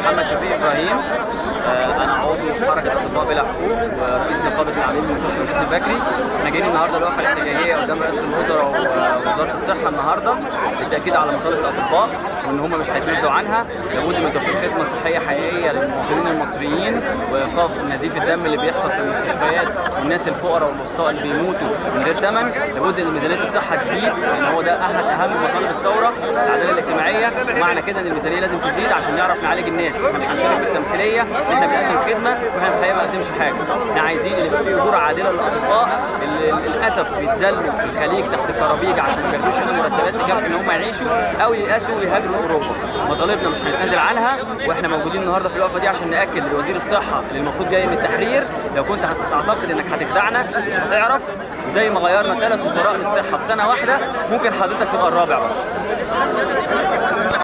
محمد شفيق ابراهيم آه، انا عضو في حركه اطباء بلا حقوق ورئيس نقابه العاملين في مستشفى مشيط البكري احنا جايين النهارده الوقفه الاحتجاجيه قدام رئاسه الوزراء ووزاره الصحه النهارده للتاكيد على مطالب الاطباء وان هم مش هيتنازلوا عنها لابد من توفير خدمه صحيه حقيقيه للمواطنين المصريين وايقاف نزيف الدم اللي بيحصل في المستشفيات والناس الفقراء والبسطاء اللي بيموتوا من غير ثمن لابد ان ميزانيه الصحه تزيد لان هو ده احد اهم مطالب الثوره العداله الاجتماعيه ومعنى كده ان الميزانيه لازم تزيد عشان نعرف نعالج الناس احنا مش هنشارك في التمثيليه احنا بنقدم خدمه واحنا الحقيقه ما بنقدمش حاجه احنا عايزين ان يبقى في اجور عادله للاطباء اللي للاسف بيتذلوا في الخليج تحت الكرابيج عشان ما بياخدوش هنا مرتبات تكفي ان هم يعيشوا او ييأسوا ويهاجروا لاوروبا مطالبنا مش هنتنازل عنها واحنا موجودين النهارده في الوقفه دي عشان ناكد لوزير الصحه اللي المفروض جاي من التحرير لو كنت هتعتقد انك هتخدعنا مش هتعرف وزي ما غيرنا ثلاث وزراء للصحه في سنه واحده ممكن حضرتك تبقى الرابع برضه